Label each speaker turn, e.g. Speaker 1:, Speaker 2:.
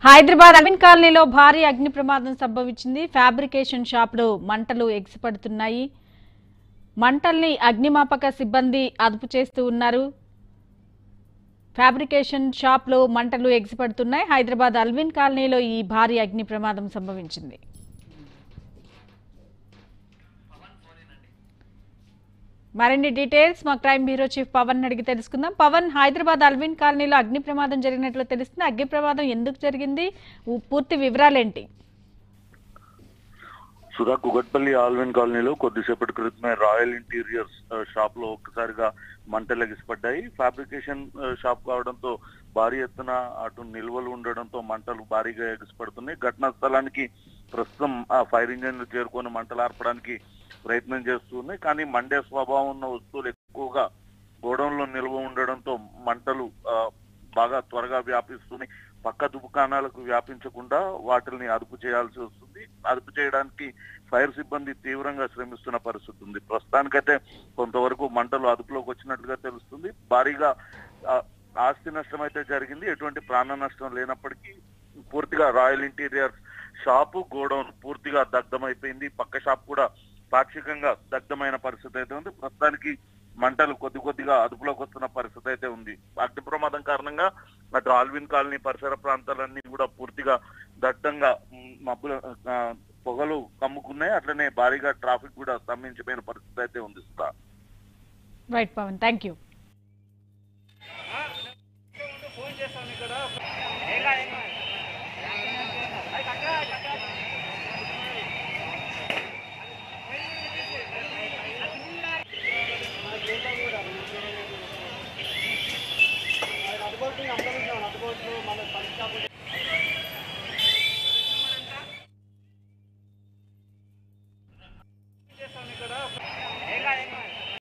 Speaker 1: హైదరాబాద్ అమిన్ కాలనీలో భారీ అగ్ని ప్రమాదం సంభవించింది ఫ్యాబ్రికేషన్ షాపులో మంటలు ఎగిసిపడుతున్నాయి మంటల్ని అగ్నిమాపక సిబ్బంది అదుపు చేస్తూ ఉన్నారు ఫ్యాబ్రికేషన్ షాప్లో మంటలు ఎగిసిపడుతున్నాయి హైదరాబాద్ అల్విన్ కాలనీలో ఈ భారీ అగ్ని ప్రమాదం సంభవించింది మరిన్ని డీటెయిల్స్ మా క్రైమ్ బ్యూరో చీఫ్ పవన్ అడిగి తెలుసుకుందాం పవన్ హైదరాబాద్ అల్విన్ కాలనీలో అగ్ని ప్రమాదం జరిగినట్లు తెలుస్తుంది అగ్ని ప్రమాదం ఎందుకు జరిగింది ఉ- పూర్తి వివరాలేంటి
Speaker 2: సుధా కుగట్పల్లి ఆల్విన్ కాలనీలో కొద్దిసేపటి క్రితమే రాయల్ ఇంటీరియర్స్ ఆ, షాప్ లో ఒక్కసారిగా మంటలు ఎగిసిపడ్డాయి ఫ్యాబ్రికేషన్ ఆ, షాప్ కావడంతో భారీ ఎత్తున అటు నిల్వలు ఉండడంతో మంటలు భారీగా ఎగిసిపడుతున్నాయి ఘటనా స్థలానికి ప్రస్తుతం ఆ ఫైర్ ఇంజన్లు చేరుకొని మంటలు ఆర్పడానికి ప్రయత్నం చేస్తున్నాయి కానీ మండే స్వభావం ఉన్న వస్తువులు ఎక్కువగా గోడౌన్లో నిల్వ ఉండడంతో మంటలు ఆ, బాగా త్వరగా వ్యాపిస్తున్నాయి పక్క దుకాణాలకు వ్యాపించకుండా వాటిని అదుపు చేయాల్సి వస్తుంది అదుపు చేయడానికి ఫైర్ సిబ్బంది తీవ్రంగా శ్రమిస్తున్న పరిస్థితి ఉంది ప్రస్తుతానికైతే కొంతవరకు మంటలు అదుపులోకి వచ్చినట్లుగా తెలుస్తుంది భారీగా ఆ, ఆస్తి నష్టం అయితే జరిగింది ఎటువంటి ప్రాణ నష్టం లేనప్పటికీ పూర్తిగా రాయల్ ఇంటీరియర్ షాపు గోడౌన్ పూర్తిగా దగ్ధమైపోయింది పక్క షాప్ కూడా పాక్షికంగా దగ్ధమైన పరిస్థితి అయితే ఉంది ప్రస్తుతానికి మంటలు కొద్ది కొద్దిగా అదుపులోకి వస్తున్న పరిస్థితి అయితే ఉంది అగ్ని ప్రమాదం కారణంగా అటు ఆల్విన్ కాలనీ పరిసర ప్రాంతాలన్నీ కూడా పూర్తిగా దట్టంగా మ్, మబ్బుల ఆ, పొగలు కమ్ముకున్నాయి అట్లనే భారీగా ట్రాఫిక్ కూడా స్తంభించిపోయిన పరిస్థితి అయితే ఉంది Sudha.
Speaker 1: Right Pavan thank you